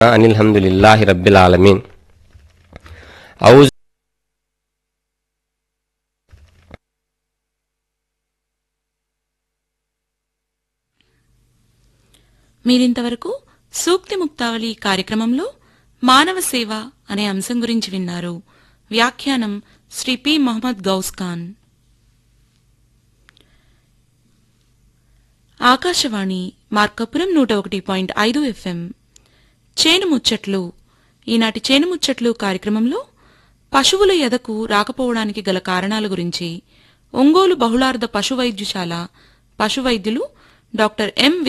أن الحمد لله رب العالمين أعوذ మీరింతవరకు సూక్తి ముక్తావళి కార్యక్రమంలో మానవ సేవ అనే అంశం గురించి విన్నారు వ్యాఖ్యానం శ్రీ పి మొహమ్మద్ గౌస్ ఖాన్ ఆకాశవాణి మార్కపురం నూట ఒకటి పాయింట్ ఐదు ఎఫ్ఎం చేను ముచ్చట్లు ఈనాటి చేను ముచ్చట్లు కార్యక్రమంలో పశువుల ఎదకు రాకపోవడానికి గల కారణాల గురించి ఒంగోలు బహుళార్ధ పశు వైద్యశాల పశు వైద్యులు డాక్టర్ ఎం